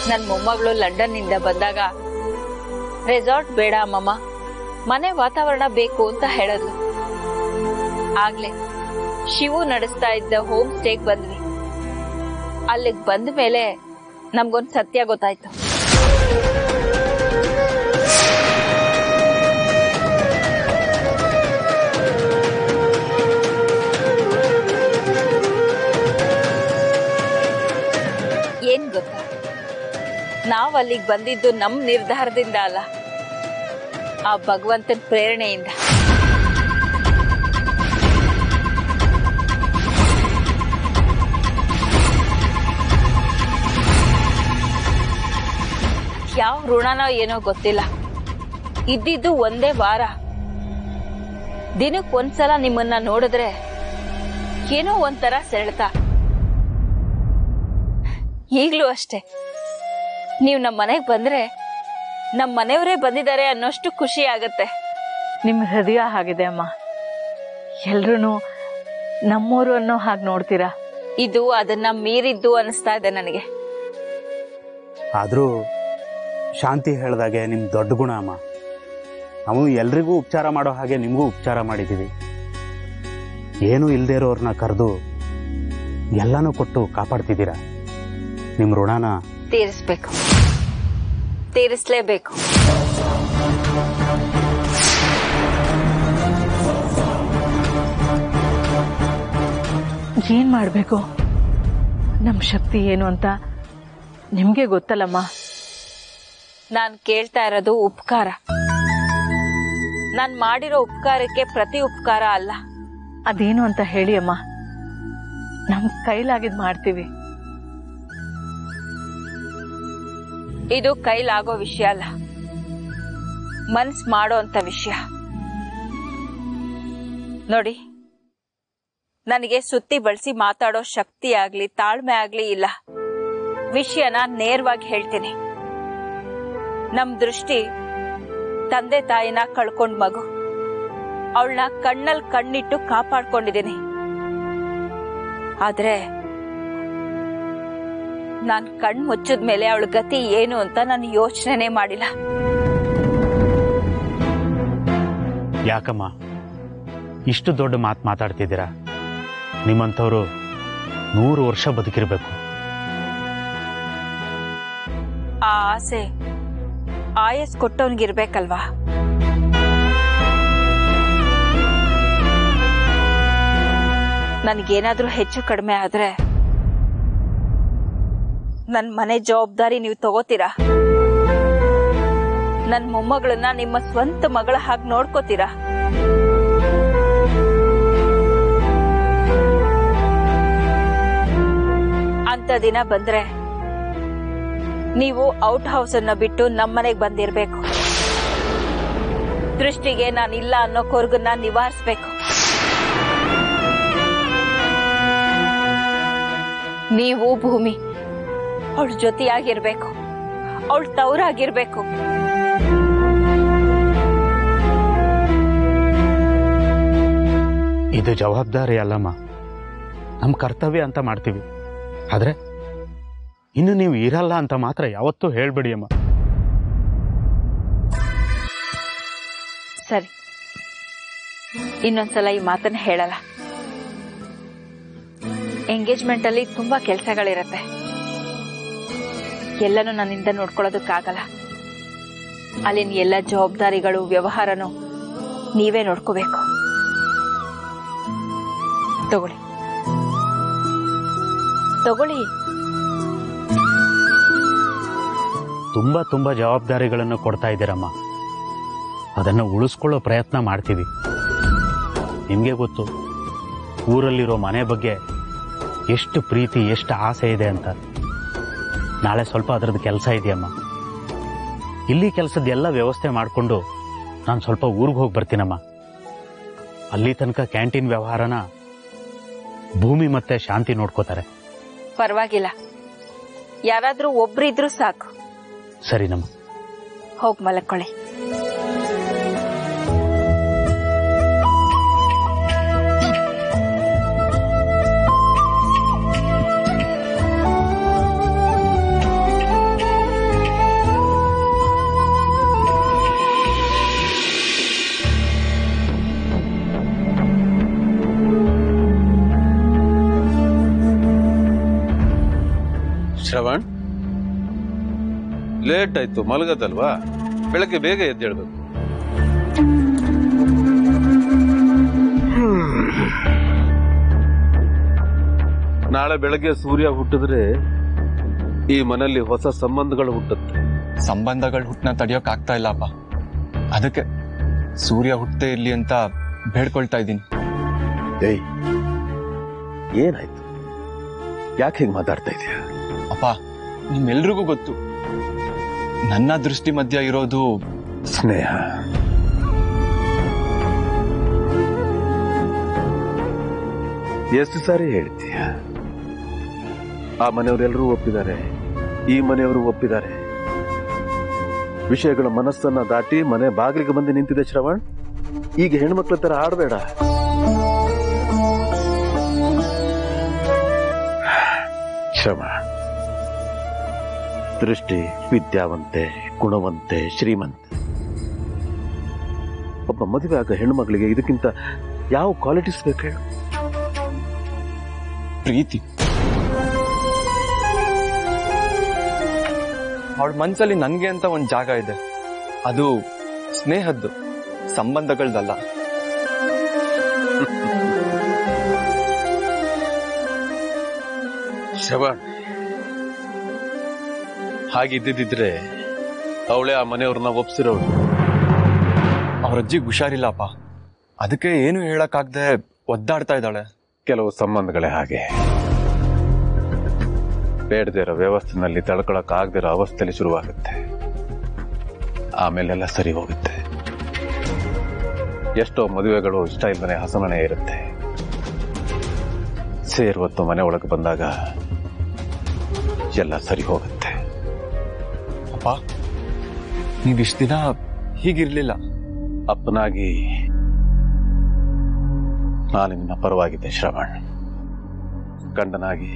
ನನ್ ಮೊಮ್ಮಗಳು ಲಂಡನ್ ನಿಂದ ಬಂದಾಗ ರೆಸಾರ್ಟ್ ಬೇಡ ಅಮ್ಮಮ್ಮ ಮನೆ ವಾತಾವರಣ ಬೇಕು ಅಂತ ಹೇಳಿದ್ಲು ಆಗ್ಲೇ ಶಿವು ನಡೆಸ್ತಾ ಇದ್ದ ಹೋಮ್ ಸ್ಟೇಗ್ ಬಂದ್ವಿ ಅಲ್ಲಿಗ್ ಬಂದ ಮೇಲೆ ನಮ್ಗೊಂದ್ ಸತ್ಯ ಗೊತ್ತಾಯ್ತು ಏನ್ ಗೊತ್ತಾ ನಾವ್ ಅಲ್ಲಿಗ್ ಬಂದಿದ್ದು ನಮ್ ನಿರ್ಧಾರದಿಂದ ಅಲ್ಲ ಆ ಭಗವಂತನ ಪ್ರೇರಣೆಯಿಂದ ಯಾವ ಋಣನೋ ಏನೋ ಗೊತ್ತಿಲ್ಲ ಇದ್ದಿದ್ದು ಒಂದೇ ವಾರ ದಿನಕ್ ಒಂದ್ಸಲ ನಿಮ್ಮನ್ನ ನೋಡಿದ್ರೆ ಏನೋ ಒಂಥರ ಸೆಳೆತ ಈಗ್ಲೂ ಅಷ್ಟೇ ನೀವು ನಮ್ಮ ಮನೆಗ್ ಬಂದ್ರೆ ನಮ್ಮ ಮನೆಯವರೇ ಬಂದಿದ್ದಾರೆ ಅನ್ನೋಷ್ಟು ಖುಷಿ ಆಗತ್ತೆ ನಿಮ್ಮ ಹೃದಯ ಆಗಿದೆ ಅಮ್ಮ ಎಲ್ರೂ ನಮ್ಮೂರು ಅನ್ನೋ ಹಾಗೆ ನೋಡ್ತೀರಾ ಇದು ಅದನ್ನ ಮೀರಿದ್ದು ಅನಿಸ್ತಾ ಇದೆ ನನಗೆ ಆದರೂ ಶಾಂತಿ ಹೇಳ್ದಾಗೆ ನಿಮ್ಮ ದೊಡ್ಡ ಗುಣ ಅಮ್ಮ ನಾವು ಎಲ್ರಿಗೂ ಉಪಚಾರ ಮಾಡೋ ಹಾಗೆ ನಿಮಗೂ ಉಪಚಾರ ಮಾಡಿದ್ದೀವಿ ಏನೂ ಇಲ್ಲದೆ ಇರೋರ್ನ ಕರೆದು ಎಲ್ಲನೂ ಕೊಟ್ಟು ಕಾಪಾಡ್ತಿದ್ದೀರಾ ನಿಮ್ಮ ಋಣನ ತೀರಿಸ್ಬೇಕು ತೀರಿಸ್ಲೇಬೇಕು ಏನ್ ಮಾಡ್ಬೇಕು ನಮ್ ಶಕ್ತಿ ಏನು ಅಂತ ನಿಮ್ಗೆ ಗೊತ್ತಲ್ಲಮ್ಮ ನಾನ್ ಕೇಳ್ತಾ ಇರೋದು ಉಪಕಾರ ನಾನ್ ಮಾಡಿರೋ ಉಪಕಾರಕ್ಕೆ ಪ್ರತಿ ಉಪಕಾರ ಅಲ್ಲ ಅದೇನು ಅಂತ ಹೇಳಿ ಅಮ್ಮ ನಮ್ ಕೈಲಾಗಿದ್ ಮಾಡ್ತೀವಿ ಇದು ಕೈಲಾಗೋ ವಿಷಯ ಅಲ್ಲ ಮನ್ಸ್ ಮಾಡೋ ಅಂತ ವಿಷಯ ನೋಡಿ ನನಗೆ ಸುತ್ತಿ ಬಳಸಿ ಮಾತಾಡೋ ಶಕ್ತಿ ಆಗ್ಲಿ ತಾಳ್ಮೆ ಆಗ್ಲಿ ಇಲ್ಲ ವಿಷಯನ ನೇರವಾಗಿ ಹೇಳ್ತೀನಿ ನಮ್ ದೃಷ್ಟಿ ತಂದೆ ತಾಯಿನ ಕಳ್ಕೊಂಡ್ ಮಗು ಅವಳನ್ನ ಕಣ್ಣಲ್ ಕಣ್ಣಿಟ್ಟು ಕಾಪಾಡ್ಕೊಂಡಿದ್ದೀನಿ ಆದ್ರೆ ನಾನ್ ಕಣ್ ಮುಚ್ಚಿದ ಮೇಲೆ ಅವಳ ಗತಿ ಏನು ಅಂತ ನಾನು ಯೋಚನೆ ಮಾಡಿಲ್ಲ ಯಾಕಮ್ಮ ಇಷ್ಟು ದೊಡ್ಡ ಮಾತು ಮಾತಾಡ್ತಿದ್ದೀರಾ ನಿಮ್ಮಂಥವ್ರು ನೂರು ವರ್ಷ ಬದುಕಿರ್ಬೇಕು ಆ ಆಸೆ ಆಯಸ್ ಕೊಟ್ಟವನ್ಗಿರ್ಬೇಕಲ್ವಾ ನನ್ಗೇನಾದ್ರೂ ಹೆಚ್ಚು ಕಡಿಮೆ ಆದ್ರೆ ನನ್ ಮನೆ ಜವಾಬ್ದಾರಿ ನೀವು ತಗೋತೀರಾ ನನ್ ಮೊಮ್ಮಗಳನ್ನ ನಿಮ್ಮ ಸ್ವಂತ ಮಗಳ ಹಾಗೆ ನೋಡ್ಕೋತೀರಾ ಅಂತ ದಿನ ಬಂದ್ರೆ ನೀವು ಔಟ್ ಹೌಸ್ ಅನ್ನ ಬಿಟ್ಟು ನಮ್ಮನೆಗ್ ಬಂದಿರ್ಬೇಕು ದೃಷ್ಟಿಗೆ ನಾನಿಲ್ಲ ಅನ್ನೋ ಕೊರ್ಗನ್ನ ನಿವಾರಿಸ್ಬೇಕು ನೀವು ಭೂಮಿ ಅವಳ ಜೊತೆಯಾಗಿರ್ಬೇಕು ಅವಳ ತವರಾಗಿರ್ಬೇಕು ಇದು ಜವಾಬ್ದಾರಿ ಅಲ್ಲಮ್ಮ ನಮ್ಮ ಕರ್ತವ್ಯ ಅಂತ ಮಾಡ್ತೀವಿ ಆದ್ರೆ ಇನ್ನು ನೀವು ಇರಲ್ಲ ಅಂತ ಮಾತ್ರ ಯಾವತ್ತೂ ಹೇಳ್ಬೇಡಿ ಅಮ್ಮ ಸರಿ ಇನ್ನೊಂದ್ಸಲ ಈ ಮಾತನ್ನ ಹೇಳಲ್ಲ ಎಂಗೇಜ್ಮೆಂಟ್ ಅಲ್ಲಿ ತುಂಬಾ ಕೆಲಸಗಳಿರತ್ತೆ ಎಲ್ಲನೂ ನನ್ನಿಂದ ನೋಡ್ಕೊಳ್ಳೋದಕ್ಕಾಗಲ್ಲ ಅಲ್ಲಿನ ಎಲ್ಲ ಜವಾಬ್ದಾರಿಗಳು ವ್ಯವಹಾರನು ನೀವೇ ನೋಡ್ಕೋಬೇಕು ತಗೊಳ್ಳಿ ತಗೊಳ್ಳಿ ತುಂಬಾ ತುಂಬಾ ಜವಾಬ್ದಾರಿಗಳನ್ನು ಕೊಡ್ತಾ ಇದ್ದೀರಮ್ಮ ಅದನ್ನು ಉಳಿಸ್ಕೊಳ್ಳೋ ಪ್ರಯತ್ನ ಮಾಡ್ತೀವಿ ನಿಮಗೆ ಗೊತ್ತು ಊರಲ್ಲಿರೋ ಮನೆ ಬಗ್ಗೆ ಎಷ್ಟು ಪ್ರೀತಿ ಎಷ್ಟು ಆಸೆ ಇದೆ ಅಂತ ನಾಳೆ ಸ್ವಲ್ಪ ಅದರದ್ದು ಕೆಲಸ ಇದೆಯಮ್ಮ ಇಲ್ಲಿ ಕೆಲಸದ ಎಲ್ಲ ವ್ಯವಸ್ಥೆ ಮಾಡಿಕೊಂಡು ನಾನು ಸ್ವಲ್ಪ ಊರಿಗೆ ಹೋಗಿ ಬರ್ತೀನಮ್ಮ ಅಲ್ಲಿ ತನಕ ಕ್ಯಾಂಟೀನ್ ವ್ಯವಹಾರನ ಭೂಮಿ ಮತ್ತೆ ಶಾಂತಿ ನೋಡ್ಕೋತಾರೆ ಪರವಾಗಿಲ್ಲ ಯಾರಾದ್ರೂ ಒಬ್ರಿದ್ರು ಸಾಕು ಸರಿನಮ್ಮ ಹೋಗ್ ಮಲಕೊಳ್ಳಿ ಶ್ರವಣ್ ಲೇಟ್ ಆಯ್ತು ಮಲಗದಲ್ವಾ ಬೆಳಗ್ಗೆ ಬೇಗ ಎದ್ದೇಳ್ಬೇಕು ನಾಳೆ ಬೆಳಗ್ಗೆ ಸೂರ್ಯ ಹುಟ್ಟಿದ್ರೆ ಈ ಮನೆಯಲ್ಲಿ ಹೊಸ ಸಂಬಂಧಗಳು ಹುಟ್ಟುತ್ತೆ ಸಂಬಂಧಗಳು ಹುಟ್ಟನ ತಡಿಯೋಕ್ ಆಗ್ತಾ ಇಲ್ಲಪ್ಪ ಅದಕ್ಕೆ ಸೂರ್ಯ ಹುಟ್ಟೇ ಇರ್ಲಿ ಅಂತ ಬೇಡ್ಕೊಳ್ತಾ ಇದ್ದೀನಿ ಏಯ್ ಏನಾಯ್ತು ಯಾಕೆ ಹಿಂಗ್ ಮಾತಾಡ್ತಾ ಇದೀಯ ಅಪ್ಪ ನಿಮ್ಮೆಲ್ರಿಗೂ ಗೊತ್ತು ನನ್ನ ದೃಷ್ಟಿ ಮಧ್ಯ ಇರೋದು ಸ್ನೇಹ ಎಷ್ಟು ಸಾರಿ ಹೇಳ್ತೀಯ ಆ ಮನೆಯವರೆಲ್ಲರೂ ಒಪ್ಪಿದ್ದಾರೆ ಈ ಮನೆಯವರು ಒಪ್ಪಿದ್ದಾರೆ ವಿಷಯಗಳ ಮನಸ್ಸನ್ನ ದಾಟಿ ಮನೆ ಬಾಗಿಲಿಗೆ ಬಂದು ನಿಂತಿದೆ ಶ್ರವಣ್ ಈಗ ಹೆಣ್ಮಕ್ಳ ತರ ಆಡಬೇಡ ಶ್ರಮ ದೃಷ್ಟಿ ವಿದ್ಯಾವಂತೆ ಗುಣವಂತೆ ಶ್ರೀಮಂತೆ ಒಬ್ಬ ಮದುವೆ ಆಗ ಹೆಣ್ಮಗಳಿಗೆ ಇದಕ್ಕಿಂತ ಯಾವ ಕ್ವಾಲಿಟೀಸ್ ಬೇಕು ಹೇಳು ಪ್ರೀತಿ ಅವಳ ಮನ್ಸಲ್ಲಿ ನನ್ಗೆ ಅಂತ ಒಂದ್ ಜಾಗ ಇದೆ ಅದು ಸ್ನೇಹದ್ದು ಸಂಬಂಧಗಳದಲ್ಲ ಶ್ರವಣ್ ಹಾಗಿದ್ದಿದ್ರೆ ಅವಳೇ ಆ ಮನೆಯವ್ರನ್ನ ಒಪ್ಸಿರೋಳು ಅವ್ರ ಅಜ್ಜಿಗೆ ಹುಷಾರಿಲ್ಲಪ್ಪ ಅದಕ್ಕೆ ಏನು ಹೇಳಕ್ಕಾಗ್ದೆ ಒದ್ದಾಡ್ತಾ ಇದ್ದಾಳೆ ಕೆಲವು ಸಂಬಂಧಗಳೇ ಹಾಗೆ ಬೇಡದೇ ಇರೋ ವ್ಯವಸ್ಥೆನಲ್ಲಿ ತಡ್ಕೊಳಕ್ ಆಗದಿರೋ ಅವಸ್ಥೆಯಲ್ಲಿ ಶುರುವಾಗುತ್ತೆ ಆಮೇಲೆಲ್ಲ ಸರಿ ಹೋಗುತ್ತೆ ಎಷ್ಟೋ ಮದುವೆಗಳು ಇಷ್ಟ ಇಲ್ಲದೆ ಹಸಮನೆ ಇರುತ್ತೆ ಸೇರುವತ್ತು ಮನೆ ಒಳಗೆ ಬಂದಾಗ ಎಲ್ಲ ಸರಿ ಹೋಗುತ್ತೆ ಅಪ್ಪ ನೀವಿಷ್ಟ ದಿನ ಹೀಗಿರ್ಲಿಲ್ಲ ಅಪ್ಪನಾಗಿ ನಾನು ನಿನ್ನ ಪರವಾಗಿದ್ದೆ ಶ್ರವಣ್ ಗಂಡನಾಗಿ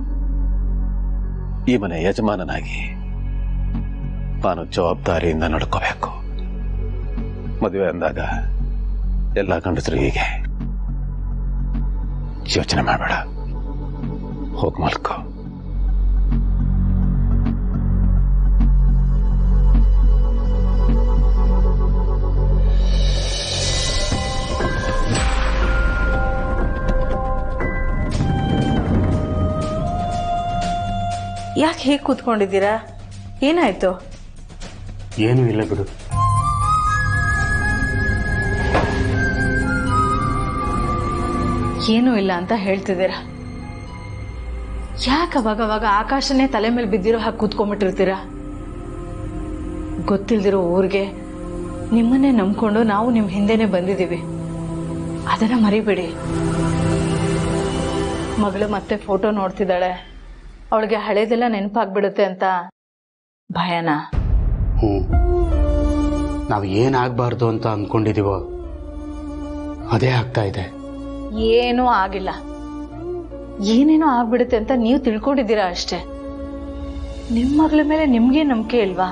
ಈ ಮನೆ ಯಜಮಾನನಾಗಿ ನಾನು ಜವಾಬ್ದಾರಿಯಿಂದ ನಡ್ಕೋಬೇಕು ಮದುವೆ ಅಂದಾಗ ಎಲ್ಲ ಗಂಡಸರು ಹೀಗೆ ಯೋಚನೆ ಮಾಡಬೇಡ ಹೋಗ್ ಮಲ್ಕೋ ಯಾಕೆ ಹೇಗೆ ಕೂತ್ಕೊಂಡಿದ್ದೀರಾ ಏನಾಯ್ತು ಏನೂ ಇಲ್ಲ ಬಿಡು ಏನೂ ಇಲ್ಲ ಅಂತ ಹೇಳ್ತಿದ್ದೀರಾ ಯಾಕೆ ಅವಾಗ ಅವಾಗ ಆಕಾಶನೇ ತಲೆ ಮೇಲೆ ಬಿದ್ದಿರೋ ಹಾಗೆ ಕೂತ್ಕೊಂಡ್ಬಿಟ್ಟಿರ್ತೀರಾ ಗೊತ್ತಿಲ್ದಿರೋ ಊರಿಗೆ ನಿಮ್ಮನ್ನೇ ನಂಬ್ಕೊಂಡು ನಾವು ನಿಮ್ಮ ಹಿಂದೆನೆ ಬಂದಿದ್ದೀವಿ ಅದನ್ನ ಮರಿಬೇಡಿ ಮಗಳು ಮತ್ತೆ ಫೋಟೋ ನೋಡ್ತಿದ್ದಾಳೆ ಅವಳಿಗೆ ಹಳೇದೆಲ್ಲ ನೆನಪಾಗ್ಬಿಡುತ್ತೆ ಅಂತ ಭಯನಾ ಹ್ಞೂ ನಾವು ಏನಾಗಬಾರ್ದು ಅಂತ ಅಂದ್ಕೊಂಡಿದ್ದೀವೋ ಅದೇ ಆಗ್ತಾ ಇದೆ ಏನೂ ಆಗಿಲ್ಲ ಏನೇನೋ ಆಗ್ಬಿಡುತ್ತೆ ಅಂತ ನೀವು ತಿಳ್ಕೊಂಡಿದ್ದೀರಾ ಅಷ್ಟೇ ನಿಮ್ಮ ಮಗಳ ಮೇಲೆ ನಿಮ್ಗೆ ನಂಬಿಕೆ ಇಲ್ವಾ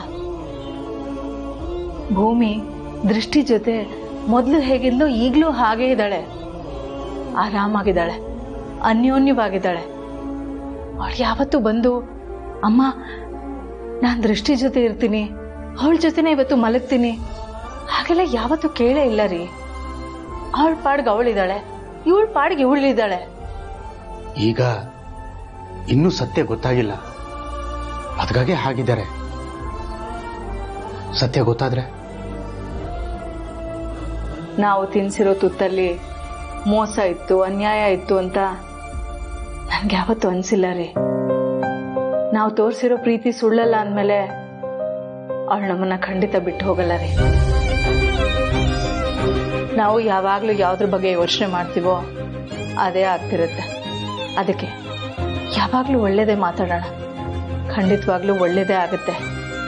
ಭೂಮಿ ದೃಷ್ಟಿ ಜೊತೆ ಮೊದಲು ಹೇಗಿದ್ಲೋ ಈಗಲೂ ಹಾಗೇ ಇದ್ದಾಳೆ ಆರಾಮಾಗಿದ್ದಾಳೆ ಅನ್ಯೋನ್ಯವಾಗಿದ್ದಾಳೆ ಅವಳು ಯಾವತ್ತೂ ಬಂದು ಅಮ್ಮ ನಾನು ದೃಷ್ಟಿ ಜೊತೆ ಇರ್ತೀನಿ ಅವಳ ಜೊತೆನೇ ಇವತ್ತು ಮಲಗ್ತೀನಿ ಹಾಗೆಲ್ಲ ಯಾವತ್ತೂ ಕೇಳೇ ಇಲ್ಲ ರೀ ಅವಳ ಪಾಡ್ಗೆ ಅವಳಿದ್ದಾಳೆ ಇವಳ ಪಾಡ್ಗೆ ಇವಳಿದ್ದಾಳೆ ಈಗ ಇನ್ನೂ ಸತ್ಯ ಗೊತ್ತಾಗಿಲ್ಲ ಅದಕ್ಕಾಗೆ ಹಾಗಿದ್ದಾರೆ ಸತ್ಯ ಗೊತ್ತಾದ್ರೆ ನಾವು ತಿನ್ಸಿರೋ ತುತ್ತಲ್ಲಿ ಮೋಸ ಇತ್ತು ಅನ್ಯಾಯ ಇತ್ತು ಅಂತ ನನ್ಗೆ ಯಾವತ್ತೂ ಅನ್ಸಿಲ್ಲ ರೀ ನಾವು ತೋರಿಸಿರೋ ಪ್ರೀತಿ ಸುಳ್ಳಲ್ಲ ಅಂದಮೇಲೆ ಅವಳು ನಮ್ಮನ್ನ ಖಂಡಿತ ಬಿಟ್ಟು ಹೋಗಲ್ಲ ರೀ ನಾವು ಯಾವಾಗಲೂ ಯಾವ್ದ್ರ ಬಗ್ಗೆ ಯೋಚನೆ ಮಾಡ್ತೀವೋ ಅದೇ ಆಗ್ತಿರುತ್ತೆ ಅದಕ್ಕೆ ಯಾವಾಗಲೂ ಒಳ್ಳೇದೇ ಮಾತಾಡೋಣ ಖಂಡಿತವಾಗ್ಲೂ ಒಳ್ಳೇದೇ ಆಗುತ್ತೆ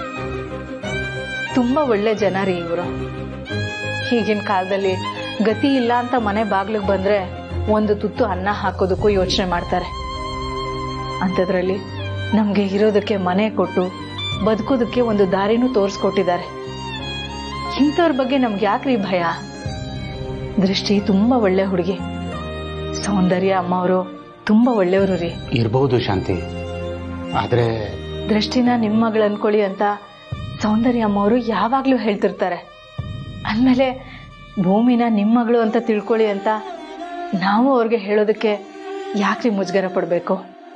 ತುಂಬ ಒಳ್ಳೆ ಜನ ರೀ ಇವರು ಈಗಿನ ಕಾಲದಲ್ಲಿ ಗತಿ ಇಲ್ಲ ಅಂತ ಮನೆ ಬಾಗ್ಲಿಗೆ ಬಂದ್ರೆ ಒಂದು ತುತ್ತು ಅನ್ನ ಹಾಕೋದಕ್ಕೂ ಯೋಚನೆ ಮಾಡ್ತಾರೆ ಅಂಥದ್ರಲ್ಲಿ ನಮಗೆ ಇರೋದಕ್ಕೆ ಮನೆ ಕೊಟ್ಟು ಬದುಕೋದಕ್ಕೆ ಒಂದು ದಾರಿನೂ ತೋರಿಸ್ಕೊಟ್ಟಿದ್ದಾರೆ ಇಂಥವ್ರ ಬಗ್ಗೆ ನಮ್ಗೆ ಯಾಕ್ರಿ ಭಯ ದೃಷ್ಟಿ ತುಂಬಾ ಒಳ್ಳೆ ಹುಡುಗಿ ಸೌಂದರ್ಯ ಅಮ್ಮ ಅವರು ತುಂಬಾ ಒಳ್ಳೆಯವರು ರೀ ಇರಬಹುದು ಶಾಂತಿ ಆದ್ರೆ ದೃಷ್ಟಿನ ನಿಮ್ಮ ಮಗಳು ಅನ್ಕೊಳ್ಳಿ ಅಂತ ಸೌಂದರ್ಯ ಅಮ್ಮವರು ಯಾವಾಗ್ಲೂ ಹೇಳ್ತಿರ್ತಾರೆ ಅಂದಮೇಲೆ ಭೂಮಿನ ನಿಮ್ಮ ಮಗಳು ಅಂತ ತಿಳ್ಕೊಳ್ಳಿ ಅಂತ ನಾವು ಅವ್ರಿಗೆ ಹೇಳೋದಕ್ಕೆ ಯಾಕ್ರಿ ಮುಜುಗರ ಪಡಬೇಕು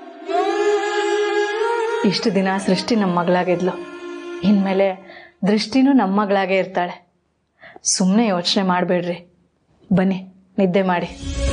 ಇಷ್ಟು ದಿನ ಸೃಷ್ಟಿ ನಮ್ಮ ಮಗಳಾಗಿದ್ಲು ಇನ್ಮೇಲೆ ದೃಷ್ಟಿನೂ ನಮ್ಮ ಮಗಳಾಗೇ ಇರ್ತಾಳೆ ಸುಮ್ಮನೆ ಯೋಚನೆ ಮಾಡಬೇಡ್ರಿ ಬನ್ನಿ ನಿದ್ದೆ ಮಾಡಿ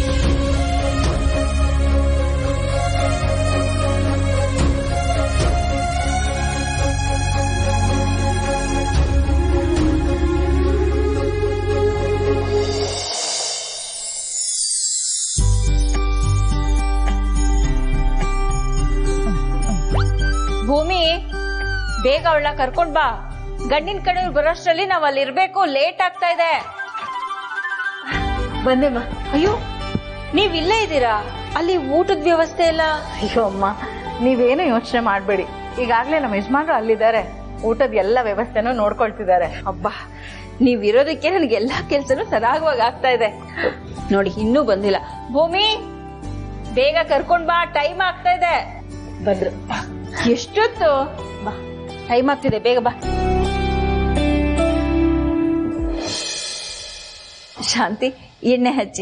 ಭೂಮಿ ಬೇಗ ಅವಳ ಕರ್ಕೊಂಡ್ ಬಾ ಗಂಡಿನ ಕಡೆ ಬರೋಷ್ಟ್ರಲ್ಲಿ ನಾವ್ ಅಲ್ಲಿ ಇರ್ಬೇಕು ಲೇಟ್ ಆಗ್ತಾ ಇದೆ ಬಂದೆಮ್ಮ ಅಯ್ಯೋ ನೀವ್ ಇಲ್ಲೇ ಇದ್ದೀರಾ ಅಲ್ಲಿ ಊಟದ ವ್ಯವಸ್ಥೆ ಎಲ್ಲ ಅಯ್ಯೋ ಅಮ್ಮ ನೀವೇನು ಯೋಚನೆ ಮಾಡಬೇಡಿ ಈಗಾಗಲೇ ನಮ್ಮ ಯಜಮಾನ್ರು ಅಲ್ಲಿದ್ದಾರೆ ಊಟದ ಎಲ್ಲ ವ್ಯವಸ್ಥೆನೂ ನೋಡ್ಕೊಳ್ತಿದ್ದಾರೆ ಅಬ್ಬಾ ನೀವ್ ಇರೋದಕ್ಕೆ ನನ್ಗೆ ಎಲ್ಲಾ ಕೆಲ್ಸನೂ ಸರಾಗವಾಗಿ ಆಗ್ತಾ ಇದೆ ನೋಡಿ ಇನ್ನೂ ಬಂದಿಲ್ಲ ಭೂಮಿ ಬೇಗ ಕರ್ಕೊಂಡ್ ಬಾ ಟೈಮ್ ಆಗ್ತಾ ಇದೆ ಬಂದ್ರು ಎಷ್ಟೊತ್ತು ಬಾ ಟೈಮ್ ಆಗ್ತಿದೆ ಬೇಗ ಬಾ ಶಾಂತಿ ಎಣ್ಣೆ ಹಚ್ಚಿ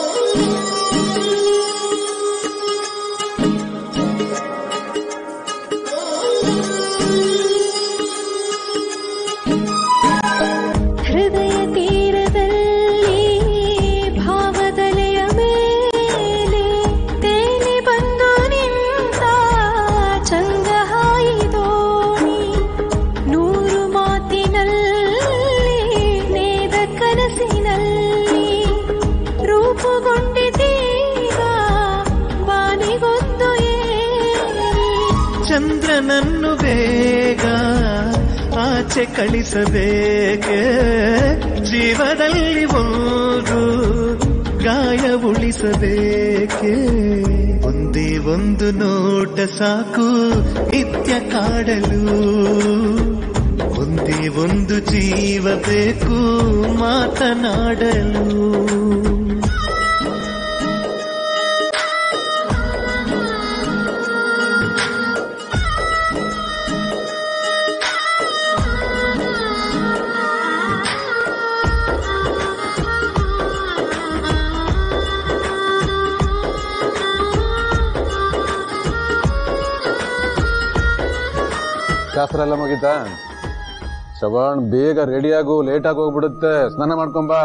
ಹೃದಯ ತೀರದಲ್ಲಿ ಭಾವದಲೆಯ ಮೇಲೆ ತೇಲಿ ಬಂದು ನಿಂತ ಚಂದ್ರಹಾಯಿ ದೋಣಿ ನೂರು ಮಾತಿನಲ್ಲಿ ನೇದ ಕನಸಿನಲ್ಲಿ ರೂಪುಗೊಂಡಿದ್ದೀಗ ಬಾನಿಗೊಂದು ಏರಿ ಚಂದ್ರನನ್ನು ಬೇಗ ಆಚೆ ಕಳಿಸಬೇಕೆ ಜೀವದಲ್ಲಿ ಒಂದು ಗಾಯ ಉಳಿಸಬೇಕೆ ಒಂದೇ ಒಂದು ನೋಟ ಸಾಕು ನಿತ್ಯ ಕಾಡಲು ಒಂದೇ ಒಂದು ಜೀವ ಬೇಕು ಮಾತನಾಡಲು ಶಾಸ್ತ್ರ ಎಲ್ಲ ಮುಗೀತಾ ಶಬಾಣ್ ಬೇಗ ರೆಡಿ ಆಗು ಲೇಟ್ ಆಗಿ ಹೋಗ್ಬಿಡುತ್ತೆ ಸ್ನಾನ ಮಾಡ್ಕೊಂಬಾ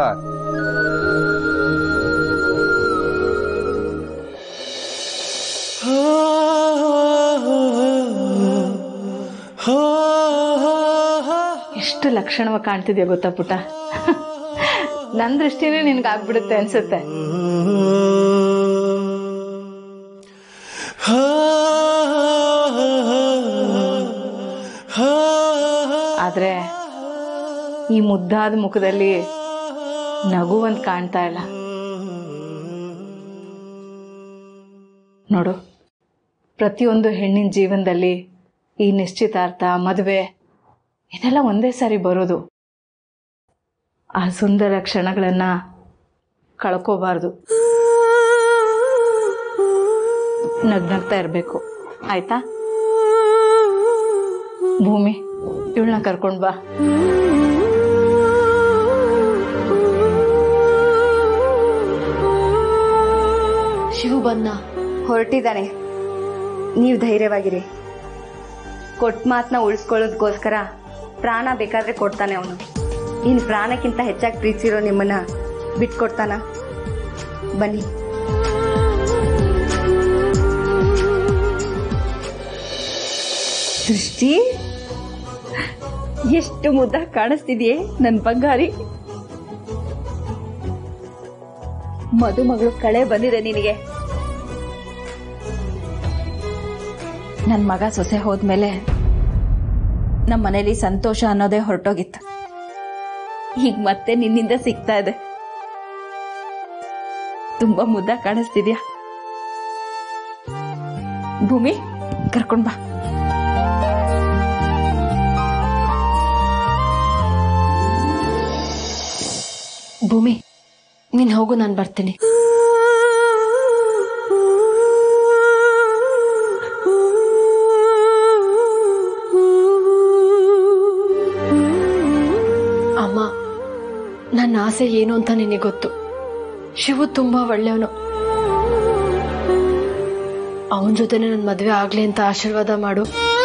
ಎಷ್ಟು ಲಕ್ಷಣವಾಗಿ ಕಾಣ್ತಿದ್ಯಾ ಗೊತ್ತಾ ಪುಟ ನನ್ನ ದೃಷ್ಟಿನೇ ನಿನ್ಗಾಗ್ಬಿಡುತ್ತೆ ಅನ್ಸುತ್ತೆ ಆದ್ರೆ ಈ ಮುದ್ದಾದ ಮುಖದಲ್ಲಿ ನಗು ಒಂದ್ ಕಾಣ್ತಾ ಇಲ್ಲ ನೋಡು ಪ್ರತಿಯೊಂದು ಹೆಣ್ಣಿನ ಜೀವನದಲ್ಲಿ ಈ ನಿಶ್ಚಿತಾರ್ಥ ಮದುವೆ ಇದೆಲ್ಲ ಒಂದೇ ಸಾರಿ ಬರೋದು ಆ ಸುಂದರ ಕ್ಷಣಗಳನ್ನ ಕಳ್ಕೋಬಾರ್ದು ನಗ್ನಗ್ತಾ ಇರಬೇಕು ಆಯ್ತಾ ಭೂಮಿ ಇವಳನ್ನ ಕರ್ಕೊಂಡ್ ಬಾ ಶಿವು ಬಂದ ಹೊರಟಿದ್ದಾನೆ ನೀವು ಧೈರ್ಯವಾಗಿರಿ ಕೊಟ್ಟ ಮಾತನ್ನ ಉಳಿಸ್ಕೊಳ್ಳೋದಕ್ಕೋಸ್ಕರ ಪ್ರಾಣ ಬೇಕಾದ್ರೆ ಕೊಡ್ತಾನೆ ಅವನು ಇನ್ನು ಪ್ರಾಣಕ್ಕಿಂತ ಹೆಚ್ಚಾಗಿ ಪ್ರೀತಿಸಿರೋ ನಿಮ್ಮನ್ನ ಬಿಟ್ಕೊಡ್ತಾನ ಬನ್ನಿ ದೃಷ್ಟಿ ಎಷ್ಟು ಮುದ್ದ ಕಾಣಿಸ್ತಿದ್ಯೆ ನನ್ ಬಂಗಾರಿ ಮದುಮಗಳು ಕಳೆ ಬಂದಿದೆ ನಿನಗೆ ನನ್ ಮಗ ಸೊಸೆ ಹೋದ್ಮೇಲೆ ನಮ್ಮ ಮನೇಲಿ ಸಂತೋಷ ಅನ್ನೋದೇ ಹೊರಟೋಗಿತ್ತು ಈಗ ಮತ್ತೆ ನಿನ್ನಿಂದ ಸಿಗ್ತಾ ಇದೆ ತುಂಬಾ ಮುದ್ದ ಕಾಣಿಸ್ತಿದ್ಯಾ ಭೂಮಿ ಕರ್ಕೊಂಡ್ ಬಾ ಭೂಮಿ ನೀನ್ ಹೋಗು ನಾನು ಬರ್ತೀನಿ ಆಸೆ ಏನು ಅಂತ ನಿನಗೆ ಗೊತ್ತು ಶಿವು ತುಂಬಾ ಒಳ್ಳೆಯವನು ಅವನ ಜೊತೆನೆ ನನ್ನ ಮದುವೆ ಆಗ್ಲಿ ಅಂತ ಆಶೀರ್ವಾದ ಮಾಡು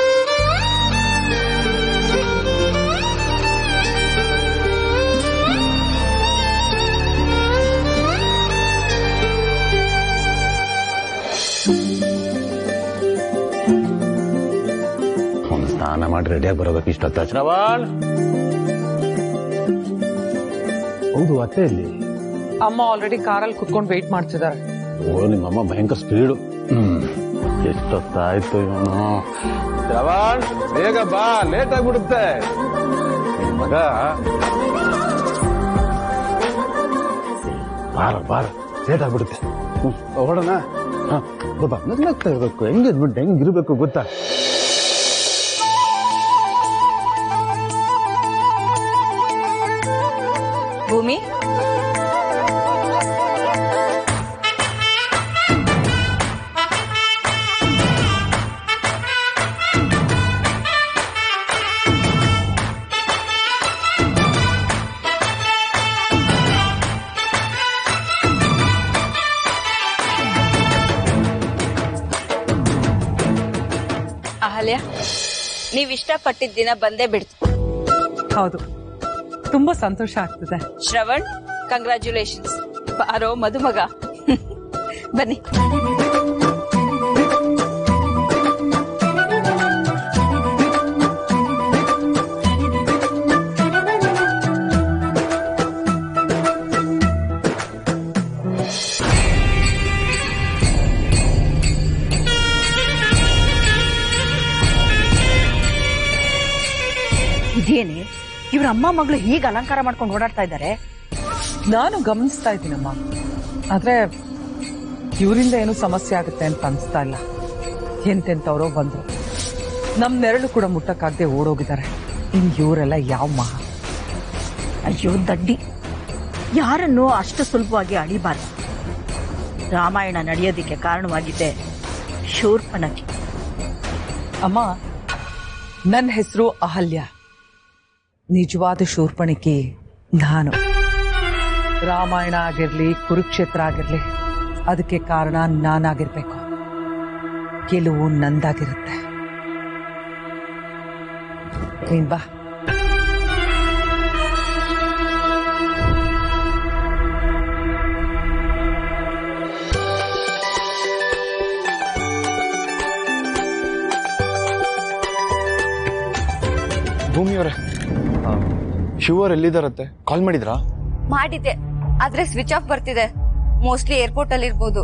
ಒಂದು ಸ್ನಾನ ಮಾಡಿ ರೆಡಿಯಾಗಿ ಬರೋದಕ್ಕೆ ಇಷ್ಟೊತ್ತ ಶ್ರವಣ್ ಹೌದು ಅತ್ತೆ ಇಲ್ಲಿ ಅಮ್ಮ ಆಲ್ರೆಡಿ ಕಾರಲ್ಲಿ ಕುತ್ಕೊಂಡು ವೆಯ್ಟ್ ಮಾಡ್ತಿದ್ದಾರೆ ಓ ನಿಮ್ಮಮ್ಮ ಭಯಂಕರ ಸ್ಪೀಡು ಹ್ಮ್ ಎಷ್ಟೊತ್ತಾಯ್ತು ಇವನು ಶ್ರವಣ್ ಬೇಗ ಬಾ ಲೇಟ್ ಆಗ್ಬಿಡುತ್ತೆ ನಿನ್ ಮಗ ಬಾರ ಬಾರ ಲೇಟ್ ಆಗ್ಬಿಡುತ್ತೆ ಹ್ಮ್ ಹೊರಡೋಣ ಹಾ ಬಾ ನಗ್ನಗ್ತಾ ಇರ್ಬೇಕು ಹೆಂಗಿದ್ಬಿಟ್ಟು ಹೆಂಗಿರ್ಬೇಕು ಗೊತ್ತಾ ಭೂಮಿ ಅಹಲ್ಯ ನೀವ್ ಇಷ್ಟಪಟ್ಟಿದ್ದ ದಿನ ಬಂದೇ ಬಿಡ್ತು ಹೌದು ತುಂಬಾ ಸಂತೋಷ ಆಗ್ತಿದೆ ಶ್ರವಣ್ ಕಂಗ್ರ್ಯಾಚುಲೇಷನ್ಸ್ ಬಾರೋ ಮದುಮಗ ಬನ್ನಿ ಇದೇನೆ ಇವ್ರ ಅಮ್ಮ ಮಗಳು ಹೀಗೆ ಅಲಂಕಾರ ಮಾಡ್ಕೊಂಡು ಓಡಾಡ್ತಾ ಇದ್ದಾರೆ ನಾನು ಗಮನಿಸ್ತಾ ಇದ್ದೀನಮ್ಮ ಆದ್ರೆ ಇವರಿಂದ ಏನು ಸಮಸ್ಯೆ ಆಗುತ್ತೆ ಅಂತ ಅನ್ಸ್ತಾ ಇಲ್ಲ ಎಂತೆಂತವ್ರೋ ಬಂದ್ರು ನಮ್ ನೆರಳು ಕೂಡ ಮುಟ್ಟಕ್ಕಾಗದೆ ಓಡೋಗಿದ್ದಾರೆ ಇನ್ ಇವರೆಲ್ಲ ಯಾವ ಮಹಾ ಅಯ್ಯೋ ದಡ್ಡಿ ಯಾರನ್ನು ಅಷ್ಟು ಸುಲಭವಾಗಿ ಅಳಿಬಾರ್ದು ರಾಮಾಯಣ ನಡೆಯೋದಿಕ್ಕೆ ಕಾರಣವಾಗಿದ್ದೆ ಶೂರ್ಪನಖಿ ಅಮ್ಮ ನನ್ನ ಹೆಸರು ಅಹಲ್ಯ ನಿಜವಾದ ಶೂರ್ಪಣಿಕೆ ನಾನು ರಾಮಾಯಣ ಆಗಿರ್ಲಿ ಕುರುಕ್ಷೇತ್ರ ಆಗಿರ್ಲಿ ಅದಕ್ಕೆ ಕಾರಣ ನಾನಾಗಿರ್ಬೇಕು ಗೆಲುವು ನಂದಾಗಿರುತ್ತೆ ನೀನ್ ಬಾ ಭೂಮಿಯವರೇ ಶಿವರ್ ಎಲ್ಲಿದಾರತ್ತೆ ಕಾಲ್ ಮಾಡಿದ್ರಾ ಮಾಡಿದ್ದೆ ಆದ್ರೆ ಸ್ವಿಚ್ ಆಫ್ ಬರ್ತಿದೆ ಮೋಸ್ಟ್ಲಿ ಏರ್ಪೋರ್ಟ್ ಅಲ್ಲಿ ಇರ್ಬೋದು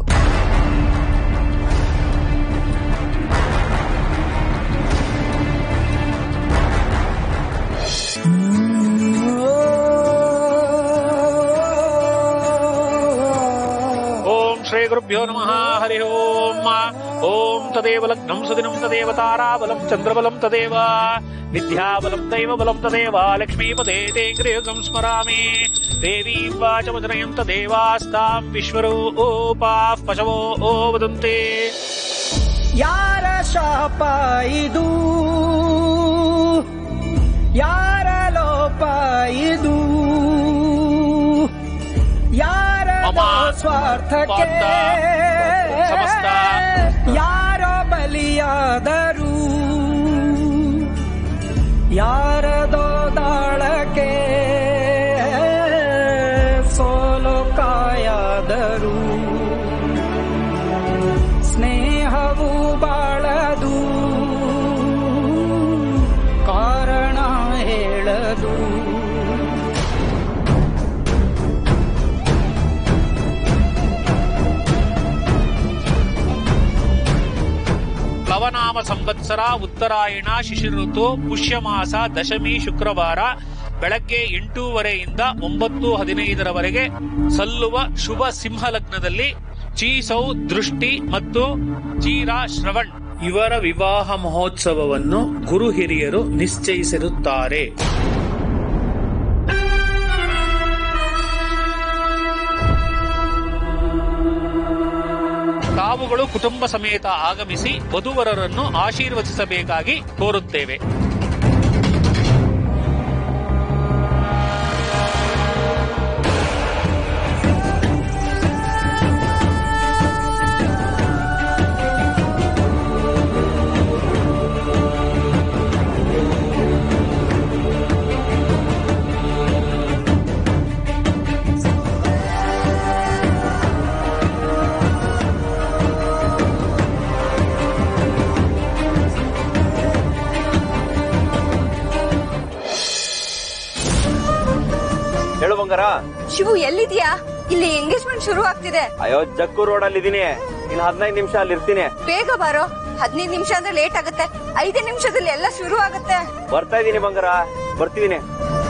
ಓಂ ಶ್ರೀ ಗುರುಭ್ಯೋ ನಮಃ ಹರಿ ಓಂ ಓಂ ತದೇವ ಲಗ್ನಂ ಸುದಿನಂ ತದೇವ ತಾರಾಬಲಂ ಚಂದ್ರಬಲಂ ತದೇವ ವಿದ್ಯಾಬಲಂ ದೈವ ಬಲಂ ತದೇವ ಲಕ್ಷ್ಮೀಪದೇ ತೇ ಗೃಹಗಂ ಸ್ಮರಾಮಿ ದೇವೀಂ ವಾಚಮಜನಯಂ ತದೇವಾಸ್ತಾಂ ವಿಶ್ವರೂಪಾ ಪಶವೋ ವದಂತೆ ಯಾರ ಶಾಪ ಇದು ಯಾರ ಲೋಪ ಇದು ಯಾರ ಮಮ ಸ್ವಾರ್ಥಕ್ಕೆ ಸ್ವಾರ್ಥ ಸಮಸ್ತ ಯಾರೋ ಬಲಿಯಾದರು ಯಾರದೋ ದಾಳಕ್ಕೆ ಸೋಲು ಕಾಯಾದರು ಸ್ನೇಹವು ಬಾಳದು ಕಾರಣ ಹೇಳದು ಪ್ಲವನಾಮ ಸಂವತ್ಸರ ಉತ್ತರಾಯಣ ಶಿಶಿರ ಋತು ಪುಷ್ಯಮಾಸ ದಶಮಿ ಶುಕ್ರವಾರ ಬೆಳಗ್ಗೆ ಎಂಟೂವರೆಯಿಂದ ಒಂಬತ್ತು ಹದಿನೈದರವರೆಗೆ ಸಲ್ಲುವ ಶುಭ ಸಿಂಹ ಲಗ್ನದಲ್ಲಿ ಚೀಸೌ ದೃಷ್ಟಿ ಮತ್ತು ಚೀರಾ ಶ್ರವಣ್ ಇವರ ವಿವಾಹ ಮಹೋತ್ಸವವನ್ನು ಗುರು ಹಿರಿಯರು ನಿಶ್ಚಯಿಸಿರುತ್ತಾರೆ ತಾವುಗಳು ಕುಟುಂಬ ಸಮೇತ ಆಗಮಿಸಿ ವಧುವರರನ್ನು ಆಶೀರ್ವದಿಸಬೇಕಾಗಿ ಕೋರುತ್ತೇವೆ ಶಿವು ಎಲ್ಲಿದ್ಯಾ ಇಲ್ಲಿ ಎಂಗೇಜ್ಮೆಂಟ್ ಶುರು ಆಗ್ತಿದೆ ಅಯ್ಯೋ ಜಕ್ಕು ರೋಡ್ ಅಲ್ಲಿ ಇದೀನಿ ಇನ್ ಹದಿನೈದು ನಿಮಿಷ ಅಲ್ಲಿ ಇರ್ತೀನಿ ಬೇಗ ಬಾರೋ ಹದಿನೈದು ನಿಮಿಷ ಅಂದ್ರೆ ಲೇಟ್ ಆಗುತ್ತೆ ಐದೇ ನಿಮಿಷದಲ್ಲಿ ಎಲ್ಲ ಶುರು ಆಗುತ್ತೆ ಬರ್ತಾ ಇದೀನಿ ಬಂಗಾರ ಬರ್ತಿದೀನಿ